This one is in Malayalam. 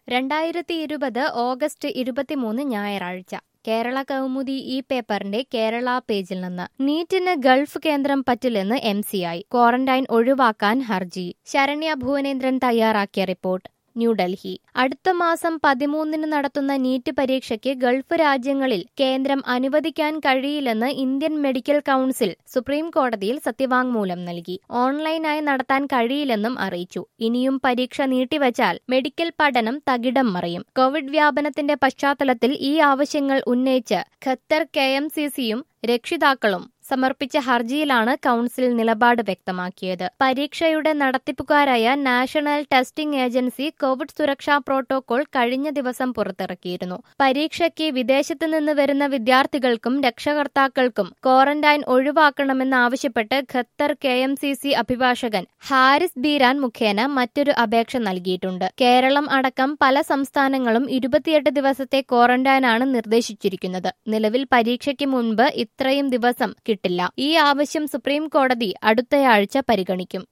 രണ്ടായിരത്തി ഇരുപത് ഓഗസ്റ്റ് ഇരുപത്തിമൂന്ന് ഞായറാഴ്ച കേരള കൗമുദി ഈ പേപ്പറിന്റെ കേരള പേജിൽ നിന്ന് നീറ്റിന് ഗൾഫ് കേന്ദ്രം പറ്റില്ലെന്ന് എം സി ഐ ക്വാറന്റൈൻ ഒഴിവാക്കാൻ ഹർജി ശരണ്യ ഭുവനേന്ദ്രൻ തയ്യാറാക്കിയ റിപ്പോർട്ട് ന്യൂഡൽഹി അടുത്ത മാസം പതിമൂന്നിന് നടത്തുന്ന നീറ്റ് പരീക്ഷയ്ക്ക് ഗൾഫ് രാജ്യങ്ങളിൽ കേന്ദ്രം അനുവദിക്കാൻ കഴിയില്ലെന്ന് ഇന്ത്യൻ മെഡിക്കൽ കൌൺസിൽ സുപ്രീം കോടതിയിൽ സത്യവാങ്മൂലം നൽകി ഓൺലൈനായി നടത്താൻ കഴിയില്ലെന്നും അറിയിച്ചു ഇനിയും പരീക്ഷ നീട്ടിവച്ചാൽ മെഡിക്കൽ പഠനം തകിടം മറിയും കോവിഡ് വ്യാപനത്തിന്റെ പശ്ചാത്തലത്തിൽ ഈ ആവശ്യങ്ങൾ ഉന്നയിച്ച് ഖത്തർ കെ എം സി സിയും രക്ഷിതാക്കളും സമർപ്പിച്ച ഹർജിയിലാണ് കൌൺസിൽ നിലപാട് വ്യക്തമാക്കിയത് പരീക്ഷയുടെ നടത്തിപ്പുകാരായ നാഷണൽ ടെസ്റ്റിംഗ് ഏജൻസി കോവിഡ് സുരക്ഷാ പ്രോട്ടോകോൾ കഴിഞ്ഞ ദിവസം പുറത്തിറക്കിയിരുന്നു പരീക്ഷയ്ക്ക് വിദേശത്ത് നിന്ന് വരുന്ന വിദ്യാർത്ഥികൾക്കും രക്ഷകർത്താക്കൾക്കും ക്വാറന്റൈൻ ഒഴിവാക്കണമെന്നാവശ്യപ്പെട്ട് Qatar K M C C അഭിഭാഷകൻ ഹാരിസ് ബീരാൻ മുഖേന മറ്റൊരു അപേക്ഷ നൽകിയിട്ടുണ്ട് കേരളം അടക്കം പല സംസ്ഥാനങ്ങളും ഇരുപത്തിയെട്ട് ദിവസത്തെ ക്വാറന്റൈനാണ് നിർദ്ദേശിച്ചിരിക്കുന്നത് നിലവിൽ പരീക്ഷയ്ക്ക് മുൻപ് ഇത്രയും ദിവസം കിട്ടില്ല ഈ ആവശ്യം സുപ്രീം കോടതി അടുത്തയാഴ്ച പരിഗണിക്കും